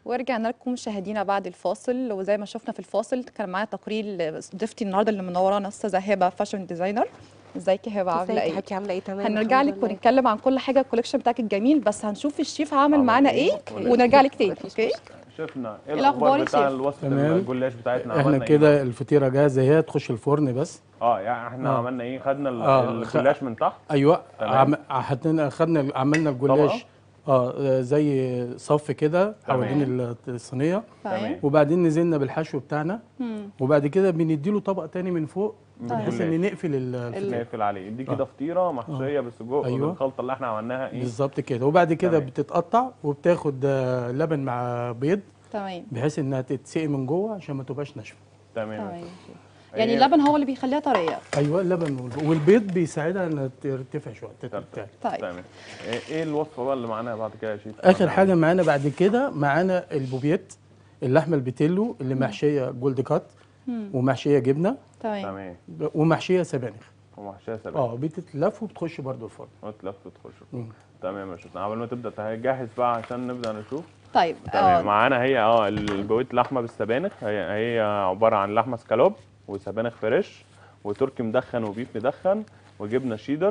ورجعنا لكم مشاهدينا بعد الفاصل وزي ما شفنا في الفاصل كان معانا تقرير ضيفتي النهارده اللي منورانا استاذه هبه فاشن ديزاينر ازيك يا هبه عامله ازيك يا ايه حبيبتي عامله ايه تمام هنرجع الحمد لك لله. ونتكلم عن كل حاجه الكوليكشن بتاعك الجميل بس هنشوف الشيف عامل عمل معانا إيه؟ ايه ولا ونرجع لك تاني مفيش اوكي شفنا ايه إيه الأخبار الاخبار يا بتاع شيف؟ الوصفه تمام. الجلاش بتاعتنا احنا عملنا كده الفطيره جاهزه هي تخش الفرن بس ايه اه يعني احنا آه. عملنا ايه خدنا ال- آه، الجلاش من تحت ايوه تمام. عم... حطينا خدنا عملنا الجلاش اه زي صف كده حوالين ال- الصينيه تمام وبعدين نزلنا بالحشو بتاعنا وبعد كده بنديله طبق تاني من فوق بحيث ان بالجلاش. نقفل ال- الفطيره نقفل عليه دي كده آه. فطيره محشيه بالسجق أيوة. بالخلطه اللي احنا عملناها ايه بالظبط كده وبعد كده تمام. بتتقطع وبتاخد آه، لبن مع بيض تمام بحيث انها تتسقي من جوه عشان ما تبقاش ناشفه تمام تمام إيه؟ يعني اللبن هو اللي بيخليها طريه ايوه اللبن وال- والبيض بيساعدها انها ترتفع شويه ترتفع. طيب تمام ايه إيه الوصفه بقى اللي معانا بعد كده يا شيف اخر حاجه معانا بعد كده معانا البوبيت اللحمه البيتيلو اللي محشيه جولد كات ومحشيه جبنه تمام تمام ومحشيه سبانخ ومحشيه سبانخ اه بتتلف وبتخش برضو الفرن وتلف تخش مم. تمام يا شيف قبل ما تبدا تجهز بقى عشان نبدا نشوف طيب تمام اه معانا هي اه البويت لحمه بالسبانخ هي هي عباره عن لحمه سكالوب وسبانخ فريش وتركي مدخن وبيف مدخن وجبنه شيدر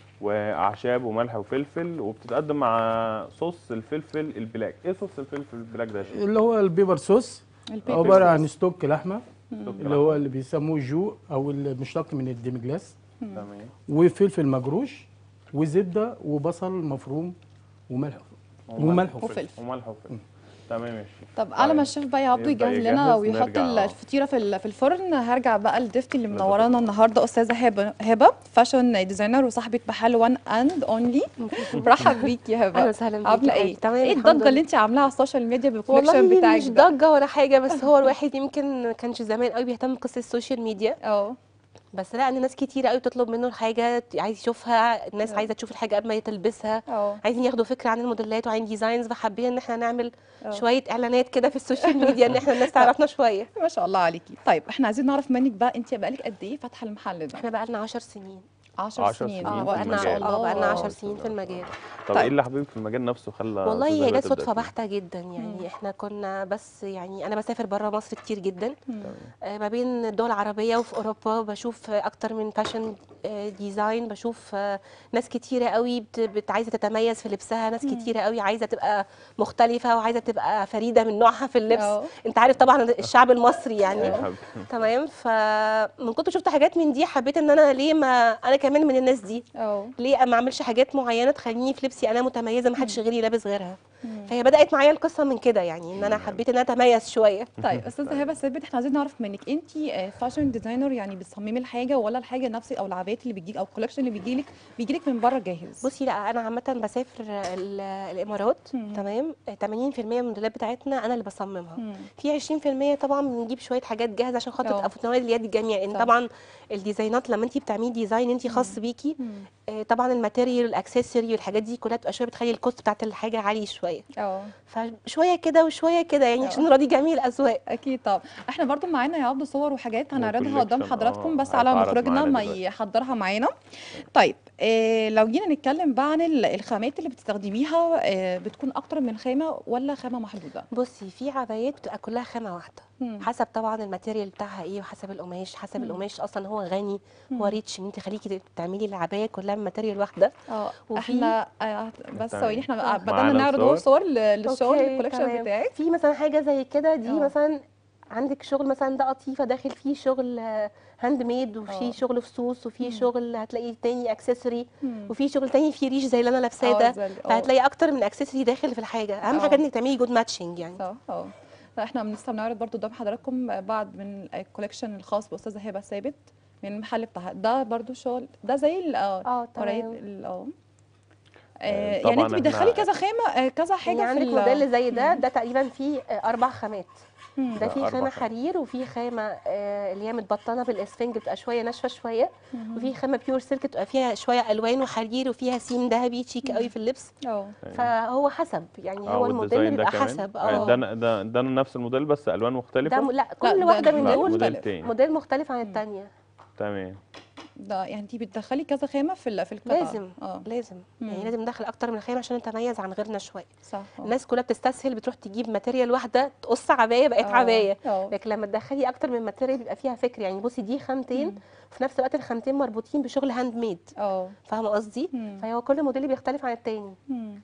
واعشاب وملح وفلفل وبتتقدم مع صوص الفلفل البلاك ايه صوص الفلفل البلاك ده يا شيف اللي هو البيبر صوص البيبر عباره صوص. عن ستوك لحمه ستوك اللي هو اللي بيسموه جو او المشتق من الديمجلاس تمام وفلفل مجروش وزبده وبصل مفروم وملح وملح وفلفل وفلفل وملح وفلفل تمام يا شيف طب على ما الشيف بقى يا عبدو يبدأ يجهز لنا يجهز، ويحط نرجع، آه. الفطيره في ال- في الفرن هرجع بقى لضيفتي اللي منورانا النهارده استاذه هبه هبه فاشن ديزاينر وصاحبه محل وان اند اونلي برحب بيك يا هبه اهلا وسهلا بيكي عامله يا ايه؟ حبيبتي. تمام ايه الحمد الضجه لله. اللي انت عاملاها على السوشيال ميديا بالكولكشن والله بتاعك مش ده؟ ضجه ولا حاجه بس هو الواحد يمكن ما كانش زمان قوي بيهتم بقصه السوشيال ميديا اه بس لا ان ناس كتير قوي بتطلب منه الحاجه عايز يشوفها الناس عايزه تشوف الحاجه قبل ما تلبسها اه عايزين ياخدوا فكره عن الموديلات وعن ديزاينز فحابين ان احنا نعمل أه. شويه اعلانات كده في السوشيال ميديا ان احنا الناس تعرفنا شويه ما شاء الله عليكي طيب احنا عايزين نعرف منك بقى انت بقالك قد ايه فاتحه المحل ده احنا بقى لنا 10 سنين 10 عشر سنين سنين اه في بقى ما شاء المجال. لنا الله اه بقى لنا 10 آه، سنين في المجال طب طيب. ايه اللي حبيبك في المجال نفسه خلى والله أستاذة هي هبة جت تبدأ صدفه فيه؟ بحته جدا يعني احنا كنا بس يعني انا بسافر بره مصر كتير جدا آه، ما بين الدول العربيه وفي اوروبا بشوف آه، اكتر من فاشن آه، ديزاين بشوف آه، ناس كتيره قوي بت- بت- عايزه تتميز في لبسها ناس كتيره قوي عايزه تبقى مختلفه وعايزه تبقى فريده من نوعها في اللبس اه. انت عارف طبعا الشعب المصري يعني يا حبيبي. تمام فمن كنت شفت حاجات من دي حبيت ان انا ليه ما انا كمان من الناس دي اه ليه ما اعملش حاجات معينه تخليني في لبسي انا متميزه ما حدش غيري لابس غيرها فهي بدات معايا القصه من كده يعني ان انا حبيت ان انا اتميز شويه طيب استاذه هبه ثابت احنا عايزين نعرف منك انت فاشن ديزاينر يعني بتصممي الحاجه ولا الحاجه نفسي او العبايات اللي بيجيك او الكولكشن اللي بيجيلك بيجيلك من بره جاهز بصي لا انا عامه بسافر ال- الامارات مم. تمام 80% من الموديلات بتاعتنا انا اللي بصممها مم. في 20% طبعا بنجيب شويه حاجات جاهزه عشان اه. خاطر تبقى في نوال اليد الجميع لان صح. طبعا الديزاينات لما انت بتعملي ديزاين انت خاص بيكي مم. آه، طبعا الماتيريال والاكسسوري والحاجات دي كلها بتبقى شويه بتخلي الكوست بتاعت الحاجه عالي شويه اه فشويه كده وشويه كده يعني اه. عشان نراضي جميع الاذواق اكيد طبعا احنا برضو معانا يا عبد صور وحاجات هنعرضها وكولكشن، قدام حضراتكم اه، بس على هيتعرض مخرجنا معانا ما دلوقتي. يحضرها معانا طيب إيه لو جينا نتكلم بقى عن ال- الخامات اللي بتستخدميها إيه بتكون اكتر من خامه ولا خامه محدوده بصي في عبايات بتبقى كلها خامه واحده مم. حسب طبعا الماتيريال بتاعها ايه وحسب القماش حسب القماش اصلا هو غني هو ريتش ان انت خليكي تعملي العبايه كلها من ماتيريال واحده اه وفي- احنا آه بس تمام. ثواني احنا اه. بدانا معانا نعرض اهو الصور. صور ل- للشغل أوكي، الكولكشن تمام. بتاعك في مثلا حاجه زي كده دي اه. مثلا عندك شغل مثلا ده قطيفه داخل فيه شغل هاند ميد اه. وفي شغل فصوص وفي شغل هتلاقي تاني اكسسوري مم. وفي شغل تاني فيه ريش زي اللي انا لابساه اه، ده زي ال- اه. فهتلاقي اكتر من اكسسوري داخل في الحاجه اهم اه. حاجه انك تعملي جود ماتشنج يعني صح اه فاحنا لسه بنعرض برضو قدام حضراتكم بعض من الكولكشن الخاص باستاذه هبه ثابت من المحل بتاعها ده برضو شغل ده زي ال- اه اه قراية تمام ال- اه آه، آه، يعني طبعاً انت بتدخلي احنا- كذا خامه آه، كذا حاجه يعني في عندك ال- موديل زي ده ده تقريبا فيه آه، اربع خامات مم. ده ده فيه أربع خامه خامات. حرير وفيه خامه آه، اللي هي متبطنه بالاسفنج بتبقى شويه ناشفه شويه وفي خامه بيور سيلك بتبقى فيها شويه الوان وحرير وفيها سيم ذهبي شيك قوي في اللبس اه فهو حسب يعني اه هو الموديل والديزاين ده بيبقى كمان حسب آه، اه ده ده ده نفس الموديل بس الوان مختلفه ده م- لا لا، كل ده واحده من موديل دول موديل مختلف. تاني موديل مختلف عن الثانيه تمام ده يعني انت بتدخلي كذا خامه في ال- في القطعه لازم اه لازم يعني مم. لازم ندخل اكتر من خامه عشان نتميز عن غيرنا شويه صح آه. الناس كلها بتستسهل بتروح تجيب ماتيريال واحده تقص عبايه بقت آه، عبايه آه. لكن لما تدخلي اكتر من ماتيريال بيبقى فيها فكر يعني بصي دي خامتين وفي نفس الوقت الخامتين مربوطين بشغل هاند ميد اه فاهمه قصدي مم. فهو كل موديل بيختلف عن التاني مم.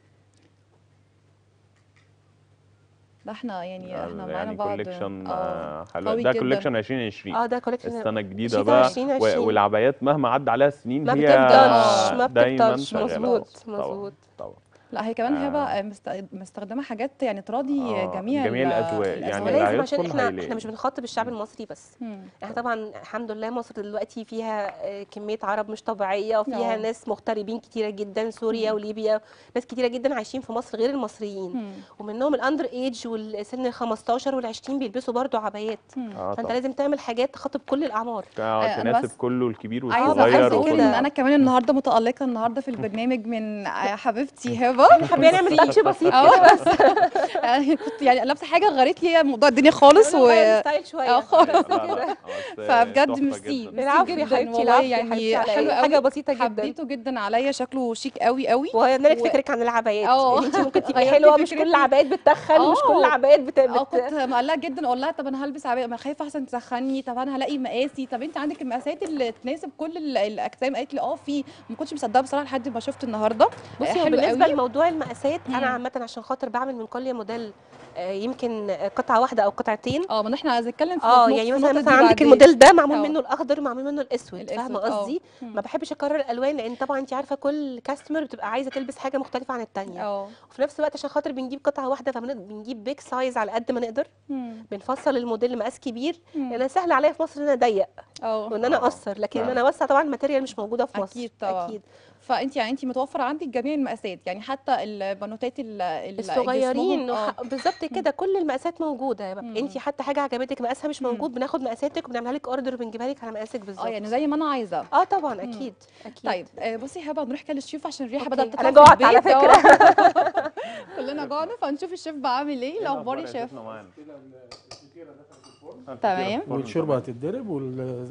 ده احنا يعني احنا معانا يعني بعض كوليكشن اه حلو قوي ده جدا. كوليكشن 2020 اه ده كوليكشن السنه الجديده شتاء بقى 2020. و- والعبايات مهما عدى عليها سنين ما هي بتبطلش، ما دايما بتبطلش. شغالة. مظبوط، طبعاً، مظبوط. طبعا لا هي كمان آه. هبه مست- مستخدمه حاجات يعني تراضي آه، جميع جميع ال- الأذواق. يعني الأذواق. اللي ولازم عشان هيدخل احنا هيلاقي. احنا مش بنخاطب الشعب المصري بس مم. احنا طبعا الحمد لله مصر دلوقتي فيها آه، كميه عرب مش طبيعيه وفيها آه. ناس مغتربين كتيره جدا سوريا وليبيا ناس كتيره جدا عايشين في مصر غير المصريين مم. ومنهم الاندر ايج والسن ال 15 وال 20 بيلبسوا برضو عبايات اه فانت طبعا لازم تعمل حاجات تخاطب كل الاعمار آه، أنا تناسب بس كله الكبير عايزه والصغير عايزه اقول وكل ان انا كمان النهارده متالقه النهارده في البرنامج من حبيبتي هبه حابين نعمل تاتش بسيط اه كده بس يعني كنت يعني لابسه حاجه غيرت لي موضوع الدنيا خالص و نغير الستايل شويه اه خالص لا، لا، لا، بس فبجد تحفة ميرسي جداً. ميرسي العفو يا جدا حبيبتي والله العفو يا حبيبتي يعني على حلو إيه؟ قوي حاجه بسيطه جدا حبيته جدا عليا شكله شيك قوي قوي وغيرنا لك و- فكرك عن العبايات اه. يعني انت ممكن تبقي غيرتي حلوه مش فكرتي. كل العبايات بتتخن ومش كل اه. العبايات بت... اه بت... كنت مقلقه جدا اقول لها طب انا هلبس عبايه ما خايفه احسن تسخني طب انا هلاقي مقاسي طب انت عندك المقاسات اللي تناسب كل ال- الاجسام قالت لي اه في ما كنتش مصدقه بصراحه لحد ما شفت النهارده بصي هو حلو بالنسبه قوي. لموضوع المقاسات مم. انا عامه عشان خاطر بعمل من كل موديل آه، يمكن قطعه واحده او قطعتين اه ما احنا هنتكلم في اه في يعني النقطة مثلا دي مثلا عندك بعدين. الموديل ده معمول اه. منه الاخضر معمول منه الاسود الأسود، فاهمه اه. قصدي مم. ما بحبش اكرر الالوان لان طبعا انت عارفه كل كاستمر بتبقى عايزه تلبس حاجه مختلفه عن التانية اه وفي نفس الوقت عشان خاطر بنجيب قطعه واحده فبنجيب بيج سايز على قد ما نقدر مم. بنفصل الموديل لمقاس كبير مم. لان سهل عليا في مصر ان انا اضيق اه وان انا اه. اقصر لكن ان نعم. انا اوسع طبعا الماتيريال مش موجوده في مصر اكيد طبعا اكيد فانت يعني انت متوفره عندك جميع المقاسات يعني حتى البنوتات ال- ال- الصغيرين جسمهم- اه وح- بالظبط كده كل المقاسات موجوده مم. انت حتى حاجه عجبتك مقاسها مش مم. موجود بناخد مقاساتك وبنعملها لك اوردر وبنجيبها لك على مقاسك بالظبط اه يعني زي ما انا عايزه اه طبعا اكيد اكيد طيب آه، بصي هبه نروح كده للشيف عشان الريحه أوكي. بدات تطلع أنا في جوعت على البيت. فكرة. اه. كلنا جوعنا فنشوف الشيف بقى عامل ايه الاخبار يا شيف تمام. والشوربه هتتضرب وال...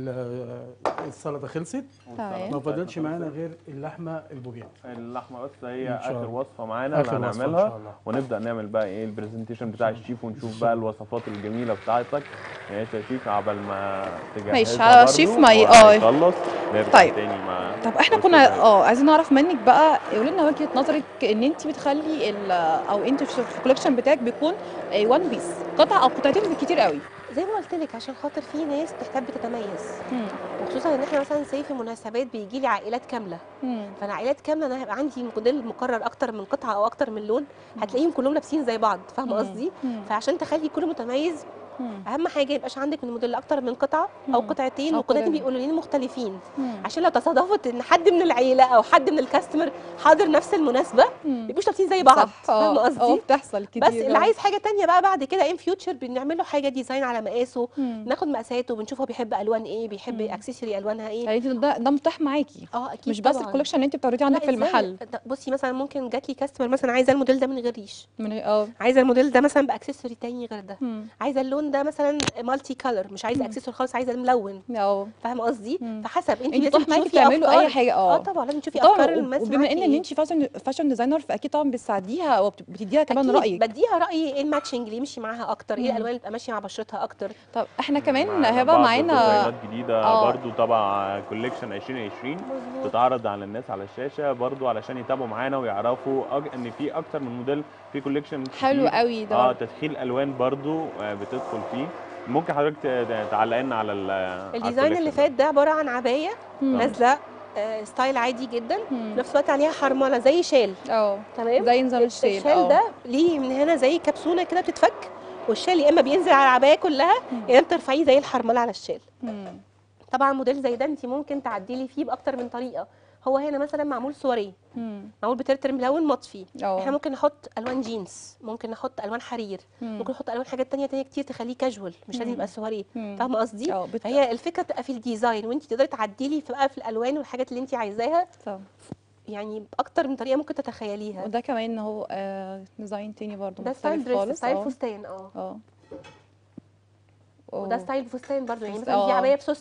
والسلطه خلصت تمام. ما فاضلش معانا غير اللحمه البوبيات اللحمه بس هي إن شاء اخر الله. وصفه معانا اللي آخر وصفة إن شاء هنعملها الله. ونبدا نعمل بقى ايه البرزنتيشن بتاع الشيف ونشوف بقى الوصفات الجميله بتاعتك ماشي يا شيف عبل ما تجهزها ماشي، على برضو الشيف ما ي- اه. وهيخلص نرجع طيب. تاني مع طب احنا وش كنا الباقي. اه عايزين نعرف منك بقى قولي لنا وجهه نظرك ان انت بتخلي ال- او انت في الكولكشن بتاعك بيكون وان بيس قطعه او قطعتين بالكتير قوي زي ما قلت لك عشان خاطر في ناس تحب تتميز وخصوصا ان احنا مثلا سي في مناسبات بيجي لي عائلات كامله مم. فانا عائلات كامله انا هيبقى عندي موديل مكرر اكتر من قطعه او اكتر من لون هتلاقيهم كلهم لابسين زي بعض فاهمه مم. قصدي مم. فعشان تخلي كله متميز مم. اهم حاجه يبقاش عندك من الموديل اكتر من قطعه او مم. قطعتين أو والقطعتين قطعتين. بيبقوا لونين مختلفين مم. عشان لو تصادفت ان حد من العيله او حد من الكاستمر حاضر نفس المناسبه مم. بيبقوش لابسين زي بعض صح فاهمه اه اه قصدي بتحصل كتير بس اللي آه. عايز حاجه تانية بقى بعد كده ان فيوتشر بنعمل له حاجه ديزاين على مقاسه مم. ناخد مقاساته بنشوف هو بيحب الوان ايه بيحب مم. اكسسوري الوانها ايه يعني انت ده ده متاح معاكي اه اكيد مش بس طبعاً. الكولكشن اللي انت بتعرضيه عندك لا، في إزاي؟ المحل ده بصي مثلا ممكن جات لي كاستمر مثلا عايزه الموديل ده من غير ريش من غير- اه عايزه الموديل ده مثلا باكسسوري تاني غير ده مم. عايزه اللون ده مثلا مالتي كلر مش عايزه مم. اكسسوري خالص عايزه ملون اه فاهمه قصدي مم. فحسب انت انت لازم صح معاكي تشوفي تعملوا اي أفكار. حاجه اه اه طبعا لازم تشوفي طبعا افكار و- الناس وبما ان ان انت فاشن فاشن ديزاينر فاكيد طبعا بتساعديها وبتديها كمان أكيد رايك بديها رايي ايه الماتشنج اللي يمشي معاها اكتر ايه مم. الالوان اللي تبقى ماشيه مع بشرتها اكتر طب احنا كمان معانا هبه بعض معانا ديزاينات جديده آه. برضو طبعا كوليكشن 2020 مظبوط تتعرض على الناس على الشاشه برضو علشان يتابعوا معانا ويعرفوا أج... ان في اكتر من موديل في كوليكشن حلو قوي ده اه برضه. تدخيل الوان برضو آه، بتدخل فيه ممكن حضرتك ت- تعلق لنا على ال- على الديزاين اللي الcollection فات ده عباره عن عبايه مم. نازله آه، ستايل عادي جدا مم. في نفس الوقت عليها حرمله زي شال اه تمام زي نظام الشيل الشال اه ده ليه من هنا زي كبسونه كده بتتفك والشال يا اما بينزل على العبايه كلها مم. يا اما بترفعيه زي الحرمله على الشال مم. طبعا موديل زي ده انت ممكن تعدلي فيه باكتر من طريقه هو هنا مثلا معمول سواريه مم. معمول بترتر ملون مطفي اه احنا ممكن نحط الوان جينز ممكن نحط الوان حرير مم. ممكن نحط الوان حاجات تانية تانية كتير تخليه كاجوال مش لازم مم. يبقى سواريه مم. فاهمه قصدي اه بت... فهي الفكره بتبقى في الديزاين وانت تقدري تعدلي في بقى في الالوان والحاجات اللي انت عايزاها صح. يعني باكتر من طريقه ممكن تتخيليها وده كمان هو آه ديزاين تاني برضه ده ستايل مختلف دريس خالص ستايل اه فستان اه اه وده أوه. ستايل فستان برضو يعني فست- مثلا دي اه. عبايه بسوسته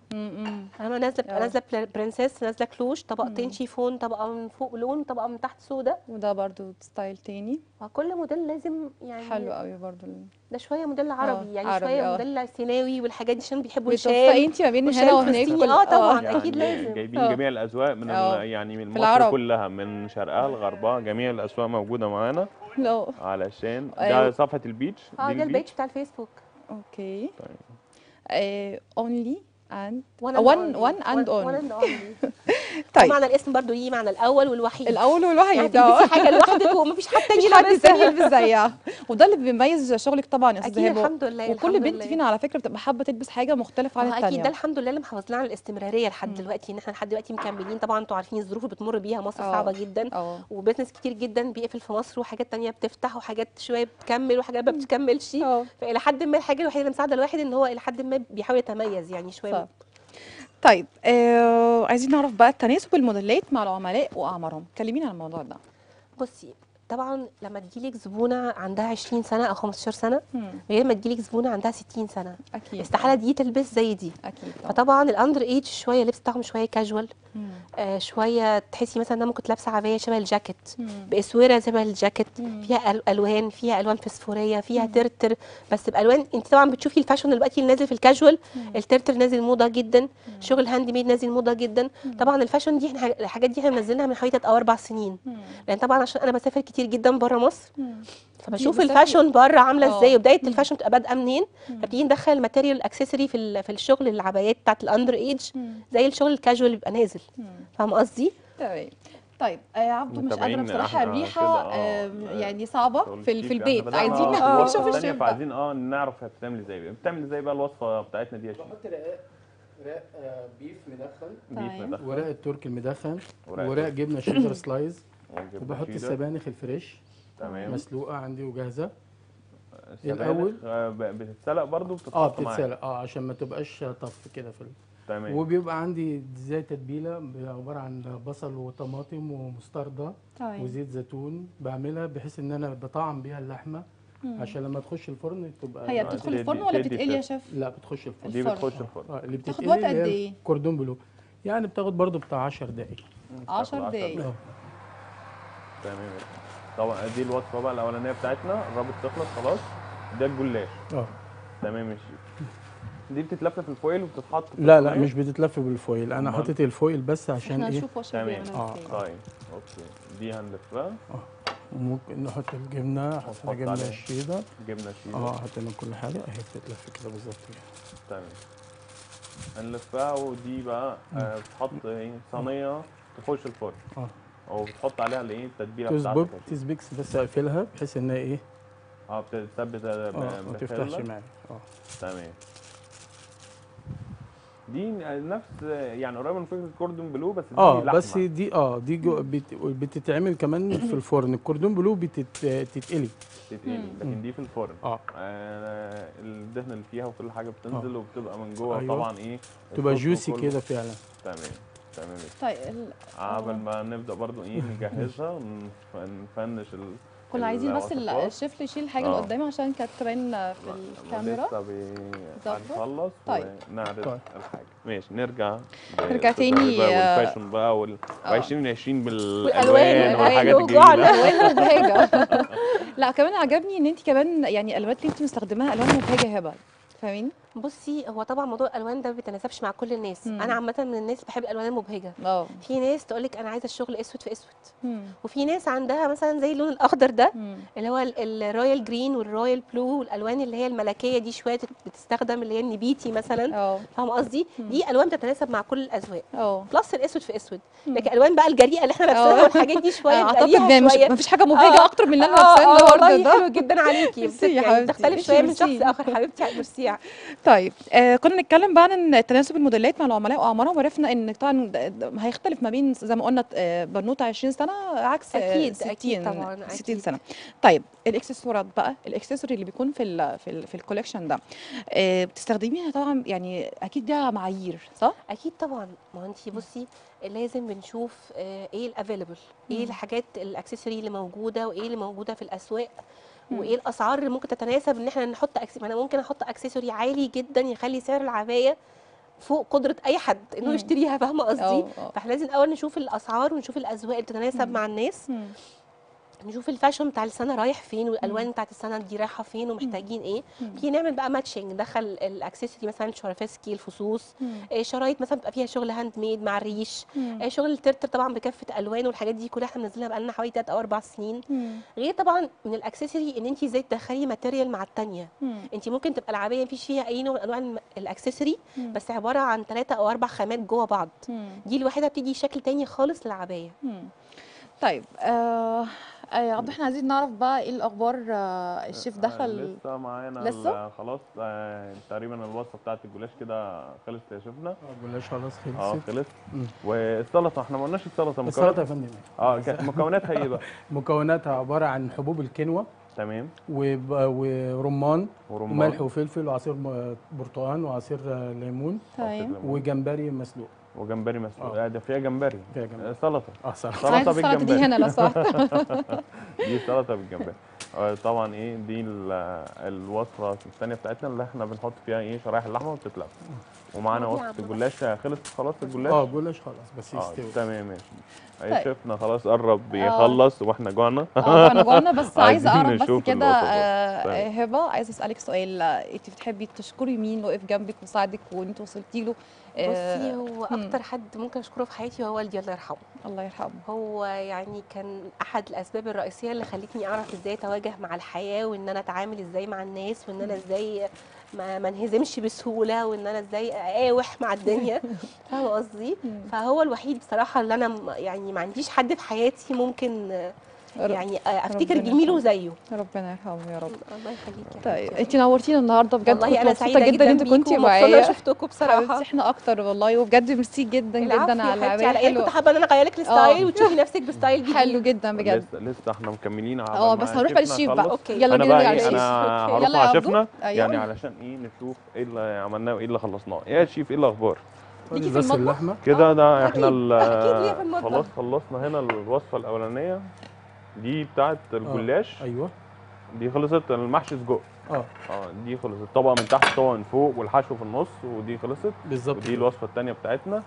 امم انا نازله آه. نازله بل- برنسيس نازله كلوش مم. طبقتين شيفون طبقه من فوق لون طبقه من تحت سودا وده برضو ستايل تاني فكل موديل لازم يعني حلو قوي برضو ده شويه موديل عربي يعني عربي، شويه آه. موديل سيناوي والحاجات دي عشان بيحبوا بتوفقي الشام انت ما بين وشال هنا وهناك فلسطيني. كل- آه طبعاً. يعني أكيد لازم. جايبين آه. جميع الاذواق من آه. ال- يعني من في مصر العرب. كلها من شرقها لغربها جميع الاسواق موجوده معانا لا علشان أيوة. ده صفحه البيتش اه دي ده البيج البيتش بتاع الفيسبوك اوكي طيب. اونلي اند one one- and one and one only. and only طيب معنى الاسم برضو ليه معنى الاول والوحيد الاول والوحيد يعني اه تلبسي حاجه لوحدك ومفيش حد تاني مفيش حد لابس تاني زيها. يلبس زيها وده اللي بيميز شغلك طبعا يا اكيد استاذه هبه الحمد لله وكل الحمد بنت لله. فينا على فكره بتبقى حابه تلبس حاجه مختلفه عن ما هو اكيد الثانيه ده الحمد لله اللي محافظ لنا على الاستمراريه لحد مم. دلوقتي ان احنا لحد دلوقتي مكملين طبعا انتوا عارفين الظروف اللي بتمر بيها مصر آه. صعبه جدا اه وبزنس كتير جدا بيقفل في مصر وحاجات تانية بتفتح وحاجات شويه بتكمل وحاجات ما بتكملش اه فالى حد ما الحاجه الوحيده اللي مساعده الواحد ان هو الى حد ما بيحاول يتميز يعني شويه صح. طيب آه عايزين نعرف بقى تناسب الموديلات مع العملاء واعمارهم كلمينا عن الموضوع ده بصي طبعا لما تجيلك زبونه عندها 20 سنه او 15 سنه مم. غير ما تجيلك زبونه عندها 60 سنه اكيد استحاله دي تلبس زي دي اكيد طبعا فطبعا الاندر ايج شويه لبس بتاعهم شويه كاجوال مم. آه شويه تحسي مثلا انها ممكن لابسه عبايه شبه الجاكيت مم. باسوره شبه الجاكيت مم. فيها أل- الوان فيها الوان فسفوريه فيها مم. ترتر بس بالوان انت طبعا بتشوفي الفاشن دلوقتي اللي نازل في الكاجوال مم. الترتر نازل موضه جدا شغل هاند ميد نازل موضه جدا مم. طبعا الفاشن دي احنا الحاجات دي احنا منزلينها من حوالي 3 او 4 سنين مم. لان طبعا عشان انا بسافر كتير جدا بره مصر مم. فبشوف بتسافري- الفاشن بره عامله آه. ازاي وبدايه مم. الفاشن بتبقى بادئه منين مم. فبتيجي ندخل الماتيريال الاكسسوري في ال- في الشغل العبايات بتاعت الاندر ايج مم. زي الشغل الكاجوال اللي بيبقى نازل مم. فاهمه قصدي تمام طيب آه عبده مش قادره متابعين بصراحه إحنا الريحه كده، آه آه، يعني صعبه شغل في ال- في كتير. إحنا البيت بدأنا عايزين آه، نشوف الوصفة الشيف التانية، بقى فعايزين اه نعرف هي بتعمل ازاي بتعمل ازاي بقى الوصفه بتاعتنا دي يا شيخ بحط رقاق رق آه، بيف مدخن بيف تمام. مدخن ورق التركي المدخن ورق ورق جبنه شيدر سلايز وجبنة وبحط شيدر. السبانخ الفريش تمام مسلوقه عندي وجاهزه السبانخ، الأول. آه، ب- بتتسلق برضو اه بتتحط معاها. بتتسلق اه عشان ما تبقاش طف كده في ال... تمام وبيبقى عندي زي تتبيله عباره عن بصل وطماطم ومستردة طيب وزيت زيتون بعملها بحيث ان انا بطعم بيها اللحمه مم. عشان لما تخش الفرن تبقى هي آه، بتدخل دي- الفرن دي- ولا دي- بتتقلي يا دي- شيف لا بتخش الفرن دي الفرن. بتخش الفرن اه اللي بتاخد بتتقلي وقت اللي قد هي ايه؟ كوردون بلو يعني بتاخد برضو بتاع 10 دقايق 10 دقايق اه تمام طبعا دي الوصفه بقى الاولانيه بتاعتنا قربت تخلص خلاص ده الجلاش اه تمام يا شيخ دي بتتلف في الفويل وبتتحط في لا لا الصينية؟ مش بتتلف بالفويل انا أمال؟ حاطط الفويل بس عشان احنا ايه هنشوف هو الشيف تمام. بيعملها آه. ازاي طيب اوكي دي هنلفها وممكن نحط الجبنه حطينا ونحط جبنه عليها. الشيدر جبنه شيدر اه حطينا كل حاجه اهي بتتلف كده بالظبط كده تمام هنلفها ودي بقى آه، بتحط ايه صينيه تخش الفرن اه او بتحط عليها الايه التتبيله تسبك بتاعتك يا شيخ. تسبكس بس اقفلها بحيث انها ايه اه بتثبت اه ما تفتحش بخله معايا اه تمام دي نفس يعني قريبه من فكره الكوردون بلو بس دي اه لحمة. بس دي اه دي جو بت بتتعمل كمان في الفرن الكوردون بلو بتتقلي تتقلي مم. لكن دي في الفرن اه آه الدهن اللي فيها وكل حاجه بتنزل وبتبقى من جوه أيوة. طبعا ايه تبقى الصوص جوسي وكله. كده فعلا تمام تمام طيب ال- قبل آه. ما نبدا برضو ايه نجهزها ونف- نفنش ال كنا عايزين بس ال- الوصفات. الشيف الشيف الحاجه اللي آه. قدامي عشان كانت تبان في الكاميرا لسه بي- ظبط. هنخلص طيب. ونعرض طيب. الحاجه ماشي نرجع نرجع للأستاذة تاني، هبة آه، والفاشن بقى وال آه. 2020 بالالوان والألوان والحاجات وجوعنا. الجميله الوان مبهجه لا كمان عجبني ان انت كمان يعني الالوانات اللي انت مستخدماها الوان مبهجه هبه فاهمين بصي هو طبعا موضوع الالوان ده ما بيتناسبش مع كل الناس مم. انا عامه من الناس اللي بحب الالوان المبهجه اه في ناس تقول لك انا عايزه الشغل اسود في اسود مم. وفي ناس عندها مثلا زي اللون الاخضر ده مم. اللي هو ال- الرويال جرين والرويال بلو والالوان اللي هي الملكيه دي شويه تت- بتستخدم اللي هي النبيتي مثلا اه فاهمه قصدي مم. دي الوان بتتناسب مع كل الاذواق اه بلس الاسود في اسود مم. لكن الوان بقى الجريئه اللي احنا لابسينها آه. والحاجات دي شويه اعتقد بتلاقيها ان مش شوية- مفيش حاجه مبهجه آه. اكتر من اللي انا اه لابساه اه النهارده والله ده حلو جدا عليكي ميرسي يا يعني حبيبتي، بتختلف ميرسي، شويه من ميرسي. شخص اخر حبيبتي ميرسي طيب آه كنا نتكلم بقى عن تناسب الموديلات مع العملاء واعمارهم وعرفنا ان طبعا د- د- هيختلف ما بين زي ما قلنا آه، بنوته 20 سنه عكس آه، أكيد، 60 أكيد طبعاً، 60 أكيد. سنه طيب الاكسسوارات بقى الاكسسوري اللي بيكون في ال في ال في الكوليكشن ده آه بتستخدميها طبعا يعني اكيد ليها معايير صح؟ اكيد طبعا ما هو انت بصي لازم بنشوف آه، ايه الافيلبل ايه مم. الحاجات الاكسسوري اللي موجوده وايه اللي موجوده في الاسواق مم. وايه الاسعار اللي ممكن تتناسب ان احنا نحط أكس... ما انا ممكن احط اكسسوري عالي جدا يخلي سعر العبايه فوق قدره اي حد انه مم. يشتريها فاهمه قصدي اه اه فاحنا لازم الاول نشوف الاسعار ونشوف الاذواق اللي بتتناسب مم. مع الناس مم. نشوف الفاشن بتاع السنه رايح فين والالوان بتاعت السنه دي رايحه فين ومحتاجين ايه مم. في نعمل بقى ماتشنج ندخل الاكسسوري مثلا الشرافسكي الفصوص مم. آه، شرايط مثلا بتبقى فيها شغل هاند ميد مع الريش مم. آه، شغل الترتر طبعا بكافه الوان والحاجات دي كلها احنا منزلينها بقالنا حوالي 3 او 4 سنين مم. غير طبعا من الاكسسوري ان انت ازاي تدخلي ماتيريال مع الثانيه مم. انت ممكن تبقى العبايه مفيش فيها اي نوع من انواع الم- الاكسسوري مم. بس عباره عن ثلاثة او اربع خامات جوه بعض مم. دي الوحيده بتدي شكل تاني خالص للعبايه مم. طيب آه آه، عبد احنا عايزين نعرف بقى ايه الاخبار آه الشيف آه، دخل لسه معانا لسه؟ ال- خلاص آه، تقريبا الوصفه بتاعت الجلاش كده خلصت يا شفنا بلاش خلاص اه خلصت خلص مم. والسلطه احنا ما قلناش السلطه السلطه مكونات يا فندم اه ك- مكوناتها ايه بقى مكوناتها عباره عن حبوب الكينوا تمام وب- ورمان ورمان وملح وفلفل وعصير م- برتقال وعصير آه، ليمون تمام وجمبري مسلوق وجمبري مسلوق آه. آه. ده فيها جمبري فيها جمبري آه، سلطه اه سلطه سلطة عايز السلطه دي بالجمبري. هنا لو سمحت دي سلطه بالجمبري آه، طبعا ايه دي ال- الوصفه الثانيه بتاعتنا اللي احنا بنحط فيها ايه شرايح اللحمه وبتتلف ومعانا دي وصفه عاملة الجلاش خلص خلاص الجلاش اه جلاش خلاص بس اه يستوي تمام ماشي طيب. اي شفنا خلاص قرب يخلص واحنا جوعنا اه انا جوانا بس عايزه عايزين اعرف بس نشوف كده الوصفات. آه، طيب. آه، هبه عايزه اسالك سؤال آه، انت بتحبي تشكري مين وقف جنبك وساعدك وانت وصلتي له آه، بصي هو مم. اكتر حد ممكن اشكره في حياتي هو والدي الله يرحمه الله يرحمه هو يعني كان احد الاسباب الرئيسيه اللي خلتني اعرف ازاي اتواجه مع الحياه وان انا اتعامل ازاي مع الناس وان انا ازاي ما ما انهزمش بسهوله وان انا ازاي اقاوح مع الدنيا فاهمه قصدي مم. فهو الوحيد بصراحه اللي انا م- يعني ما عنديش حد في حياتي ممكن آه، رب- يعني آه، افتكر ربنا جميله يرحمه. زيه ربنا يرحمه يا رب الله يخليك يا طيب حبيبتي. انت نورتينا النهارده بجد والله كنت انا مبسوطه سعيده جدا ان انت بيكوا كنتي ومبسوطة معايا شفتكم بصراحه حبيبتي احنا اكتر والله وبجد ميرسي جدا العفو جدا يا على حبيبتي العبايه على ايه كنت حلوه حابه ان انا اغير لك الستايل آه. وتشوفي نفسك بستايل جديد حلو جدا بجد لسه لسه احنا مكملين على اه ما بس هنروح بقى شفنا للشيف بقى خلص. أوكي. يلا انا بينا بقى نرجع ايه للشيف انا أوكي. هروح يلا يا مع عبدو. شيفنا أيوة. يعني علشان ايه نشوف ايه اللي عملناه وايه اللي خلصناه يا شيف ايه الاخبار ليكي في بس المطبخ؟ اللحمه كده ده أكيد. احنا ال- أكيد ليا في المطبخ. خلاص خلصنا هنا الوصفه الاولانيه دي بتاعت الجلاش ايوه دي خلصت المحشي سجق اه اه دي خلصت طبقه من تحت طبقه من فوق والحشو في النص ودي خلصت بالظبط ودي كده. الوصفه الثانيه بتاعتنا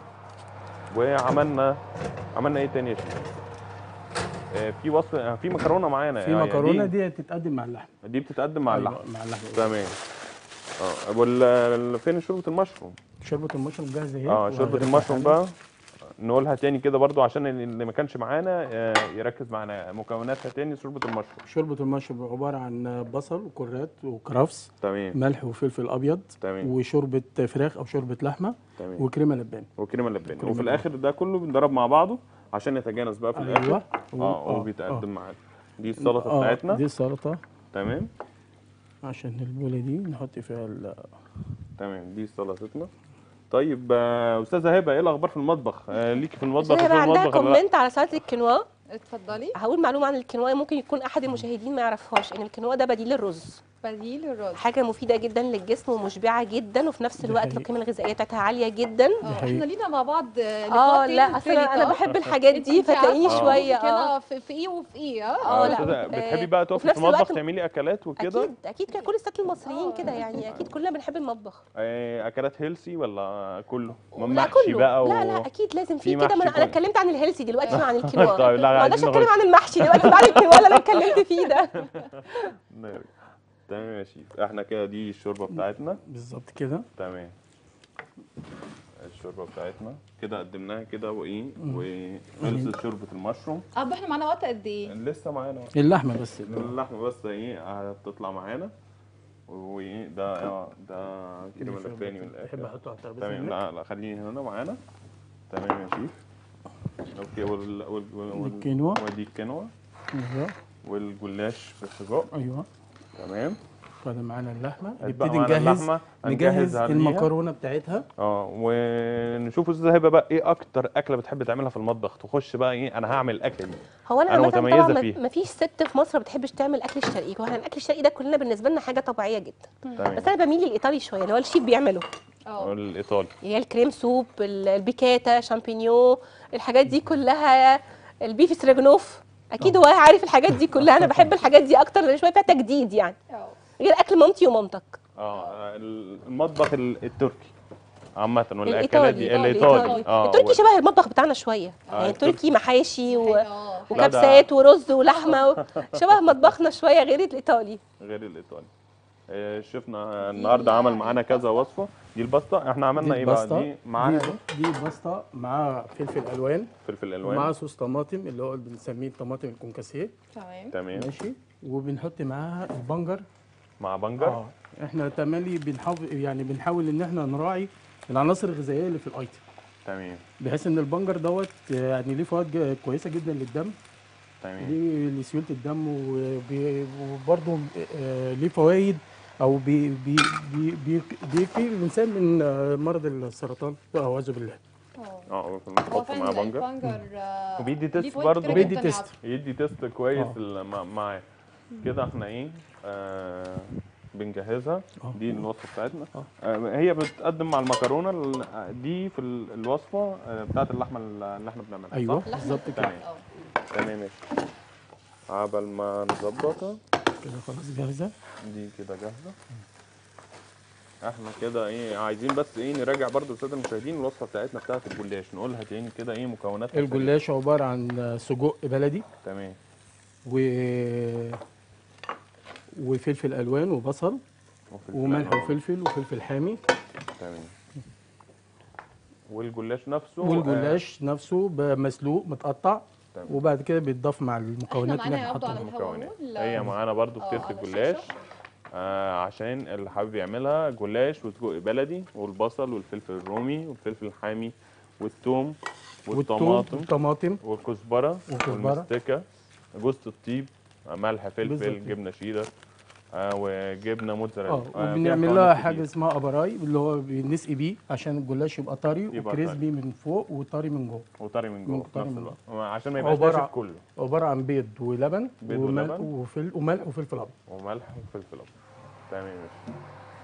وعملنا عملنا ايه تاني يا شيخ آه، في وصفه آه، في مكرونه معانا في يعني مكرونه دي, دي تتقدم مع اللحم دي بتتقدم مع أيوة، اللحم مع اللحم تمام اه وال فين شوربه المشروم شوربه المشروم جاهزه اهي اه شوربه وهنرفع المشروم عليها. بقى نقولها تاني كده برضو عشان اللي ما كانش معانا آه، يركز معانا مكوناتها تاني شوربه المشروم شوربه المشروم عباره عن بصل وكرات وكرفس تمام ملح وفلفل ابيض تمام وشوربه فراخ او شوربه لحمه تمام وكريمه لباني وكريمه لباني كريمة وفي لباني. الاخر ده كله بنضرب مع بعضه عشان يتجانس بقى في الاخر ايوه اه و- وبيتقدم معانا دي السلطه آه، بتاعتنا دي السلطه تمام عشان البوله دي نحط فيها ال- تمام دي سلطتنا طيب آه، استاذه هبه ايه الاخبار في المطبخ آه، ليكي في المطبخ عشان وفي يبقى عندها المطبخ ولا لا؟ كومنت على سلطه الكينوا اتفضلي هقول معلومه عن الكينوا ممكن يكون احد المشاهدين ما يعرفهاش ان الكينوا ده بديل الرز بديل الرز حاجه مفيده جدا للجسم ومشبعه جدا وفي نفس دي الوقت حقيقة. القيمه الغذائيه بتاعتها عاليه جدا اه حقيقة. احنا لينا مع بعض اه لقاء لا تاني اصل انا تالت، انا اه. بحب الحاجات انت- دي انت فتلاقيني عارفة شويه كده اه في, في ايه وفي ايه اه اه آه، لا أستاذة، آه، بتحبي بقى تقفي وفي في نفس الوقت المطبخ تعملي اكلات وكده اكيد اكيد كده كل الستات المصريين اه. كده يعني اكيد كلنا بنحب المطبخ آه، اكلات هيلسي ولا كله لا محشي كله بقى و... لا لا اكيد لازم في في كده ما محشي انا أنا كله. اتكلمت عن الهيلثي دلوقتي عن الكينوا طيب، لا، ما اقدرش عايزين اتكلم نخش. عن المحشي دلوقتي بعد الكينوا اللي انا اتكلمت فيه ده نرجع. تمام يا شيف احنا كده دي الشوربه بتاعتنا بالظبط كده تمام الشوربه بتاعتنا كده قدمناها كده وايه وخلصت شوربه المشروم اه احنا معانا وقت قد ايه؟ لسه معانا اللحمه بس اللحمه بس ايه هتطلع معانا وايه ده اه ده كريمه لباني من بحب الاخر احطه على الترابيزه تمام هناك. لا لا خليه هنا معانا تمام يا شيف اوكي وال وال وال الكينوا. ودي الكينوا ايوه والجلاش في السجق ايوه تمام كده معانا اللحمه هيتبقى نبتدي معانا نجهز اللحمة، نجهز هنجهز عليها. المكرونه بتاعتها اه ونشوف استاذه هبه بقى ايه اكتر اكله بتحب تعملها في المطبخ تخش بقى ايه انا هعمل الاكله دي هو انا أنا عامه متميزة طبعا فيها. ما فيش ست في مصر ما بتحبش تعمل اكل الشرقي هو الاكل الشرقي ده كلنا بالنسبه لنا حاجه طبيعيه جدا تمام بس انا بميل للايطالي شويه اللي هو الشيف بيعمله اه الايطالي اللي هي الكريم سوب ال- البيكاتا شامبينيو الحاجات دي كلها البيف ستراجنوف اكيد هو عارف الحاجات دي كلها انا بحب الحاجات دي اكتر لان شويه فيها تجديد يعني اه غير اكل مامتي ومامتك اه المطبخ ال- التركي عامة والاكلات الايطالي دي آه، الايطالي اه التركي و- شبه المطبخ بتاعنا شويه آه، يعني التركي. التركي محاشي و... اه لا، ده- وكبسات ورز ولحمه و... شبه مطبخنا شويه غير الايطالي غير الايطالي آه، شفنا النهارده عمل معانا كذا وصفه دي الباستا احنا عملنا دي ايه بقى الباستا. دي معاها دي, دي باستا مع فلفل الوان فلفل ومع الوان صوص طماطم اللي هو اللي بنسميه الطماطم الكونكاسيه تمام تمام ماشي وبنحط معاها البنجر مع بنجر اه احنا تملي بنحاول يعني بنحاول ان احنا نراعي العناصر الغذائيه اللي في الايتم تمام بحيث ان البنجر دوت يعني ليه فوائد ج- كويسه جدا للدم تمام ليه لسيوله الدم وبي- وبرضه آه، ليه فوائد او بي بي بي بي بيقي الانسان من آه، مرض السرطان اعوذ بالله اه اه هو بنحط مع فعلا بنجر البنجر آه، وبيدي ليه تيست فوائد برضه. كتيرة بيدي جداً يا تيست. عبد. يدي تيست كويس آه. ال- مع- معاه كده احنا ايه آه بنجهزها آه. دي الوصفه بتاعتنا آه. آه هي بتقدم مع المكرونه ال- دي في ال- الوصفه آه، بتاعت اللحمه اللي احنا بنعملها ايوه صح؟ لحمة بالظبط كده تمام. اه تمام ماشي عبل ما نظبطها كده خلاص جاهزه دي كده جاهزه احنا كده ايه عايزين بس ايه نراجع برضو الساده المشاهدين الوصفه بتاعتنا بتاعت الجلاش نقولها تاني كده ايه مكوناتها الجلاش عباره عن سجق بلدي تمام و وفلفل الوان وبصل وفلفل وملح ألوان. وفلفل وفلفل حامي تمام والجلاش نفسه آه، والجلاش نفسه ب- مسلوق متقطع تمام. وبعد كده بيتضاف مع احنا المكونات اللي معانا احنا يا عبدو على حاطينها الهواء المكونات اهو هي معانا برضو في آه، تيست على الجلاش الشاشة. آه عشان اللي حابب يعملها جلاش وسجق بلدي والبصل والفلفل الرومي والفلفل الحامي والثوم والثوم والطماطم والطماطم والكزبره والكزبرة. والمستكه جوز الطيب آه، ملح فلفل بالظبط. جبنه شيدر آه وجبنه موتزاريلا اه آه، فيها وبنعمل مكونات لها كتير. حاجه اسمها ابراي اللي هو بنسقي بيه عشان الجلاش يبقى طري يبقى وكريسبي من فوق وطري من جوه وطري من جوه في طري نفس من الوقت عشان ما يبقاش عبارة- ناشف كله عباره عن بيض ولبن بيض وملح ولبن. وفل وملح وفلفل ابيض وملح وفلفل ابيض تمام ماشي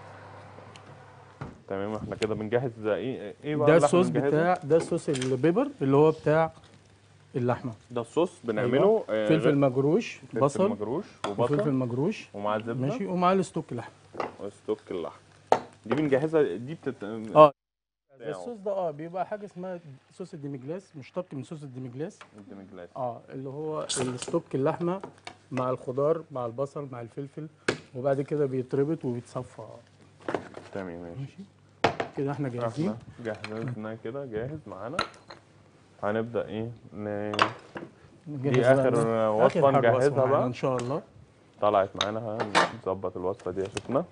تمام احنا كده بنجهز ايه ايه بقى ده اللي احنا الصوص بنجهزه؟ بتاع ده الصوص البيبر اللي هو بتاع اللحمه ده الصوص بنعمله أيوة. آه، فلفل غير- مجروش فلفل بصل مجروش وفلفل وبصل مجروش ومع الزبده ماشي ومع الستوك لحم وستوك اللحم دي بنجهزها دي بتت اه بتاعه. الصوص ده اه بيبقى حاجه اسمها صوص الديمجلاس مشتق من صوص الديمجلاس الدمجلاس. اه اللي هو الستوك اللحمه مع الخضار مع البصل مع الفلفل وبعد كده بيتربط وبيتصفى تمام ماشي ماشي كده احنا جاهزين احنا جهزنا كده جاهز معانا هنبدا ايه ن... نجهز آخر بقى- وصفة آخر حاجة نجهزها وصفة معانا بقى. ان شاء الله طلعت معانا هنظبط الوصفه دي يا شيخنا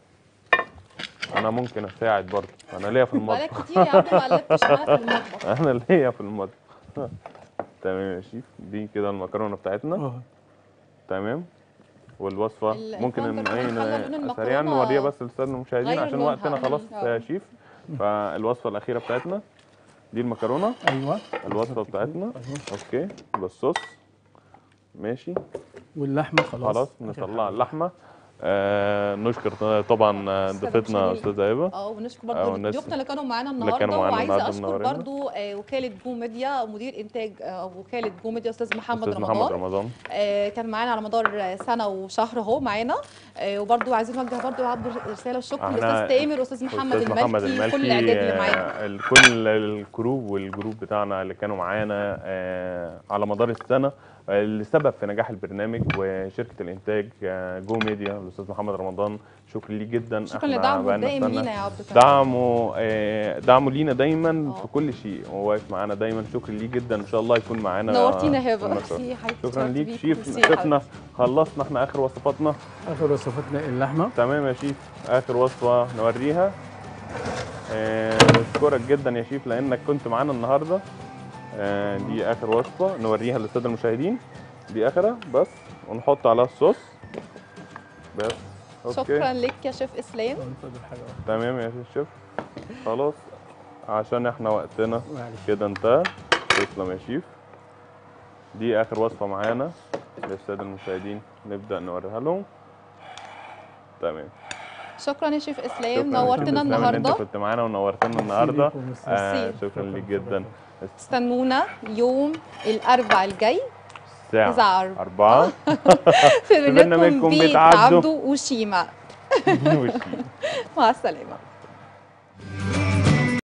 انا ممكن اساعد برضه انا ليا في المطبخ بقالك كتير يا عبدو ما قلبتش معانا في المطبخ انا ليا في المطبخ تمام يا شيف دي كده المكرونه بتاعتنا اه تمام والوصفه ال- ممكن ان البنجر ايه بنخلي لون ن- المكرونة سريعا نوريها بس للساده المشاهدين غير عشان لونها. وقتنا خلاص اه. يا شيف فالوصفه الاخيره بتاعتنا دي المكرونه ايوه الوصفه بتاعتنا أيوة. اوكي بالصوص ماشي واللحمه خلاص خلاص آخر نطلع حاجة. اللحمه آه نشكر طبعا آه، أستاذة ضيفتنا مشاري. استاذه هبه اه ونشكر اه، برضه والناس ضيوفنا اللي كانوا معانا اللي النهارده كانوا معانا وعايزه النهارده اشكر منورينا. برضه آه، وكاله جو ميديا مدير انتاج آه، وكاله جو ميديا استاذ محمد استاذ محمد رمضان رمضان آه، كان معانا على مدار سنه وشهر اهو معانا آه، وبرضه عايزين نوجه برضه عبد رساله الشكر احنا- لاستاذ تامر واستاذ محمد أستاذ محمد الملكي كل الاعداد اللي آه، معانا ال- كل الجروب والجروب بتاعنا اللي كانوا معانا آه، على مدار السنه آه، اللي سبب في نجاح البرنامج وشركه الانتاج آه، جو ميديا الاستاذ محمد رمضان شكرا ليه جدا شكرا احنا لدعمه بقالنا الدائم سنة لينا يا عبد كمان. دعمه آه، دعمه لينا دايما اه. في كل شيء هو واقف معانا دايما شكرا ليه جدا ان شاء الله يكون معانا نورتينا في هبه المشروع. ميرسي حبيبتي شكرا اتشرفت ليك بيكي. شيف ميرسي يا شفنا خلصنا احنا اخر وصفاتنا اخر وصفتنا اللحمه تمام يا شيف اخر وصفه نوريها آه، نشكرك جدا يا شيف لانك كنت معانا النهارده آه، دي اخر وصفه نوريها للساده المشاهدين دي اخرها بس ونحط عليها الصوص بس اوكي شكرا لك يا شيف اسلام اتفضل حاجه واحدة. تمام يا شيف خلاص عشان احنا وقتنا معلش كده انتهى تسلم يا شيف دي اخر وصفه معانا للساده المشاهدين نبدا نوريها لهم تمام شكرا يا شيف اسلام شكراً نورتنا شكراً إسلام إن النهارده انت كنت معانا ونورتنا النهارده ليكم، ميرسي. آه ميرسي. شكرا ليك جدا استنونا يوم الاربع الجاي الساعه الساعة أربعة. 4 في برنامجكم برنامجكم بيت بيت عبده. عبده وشيماء مع السلامه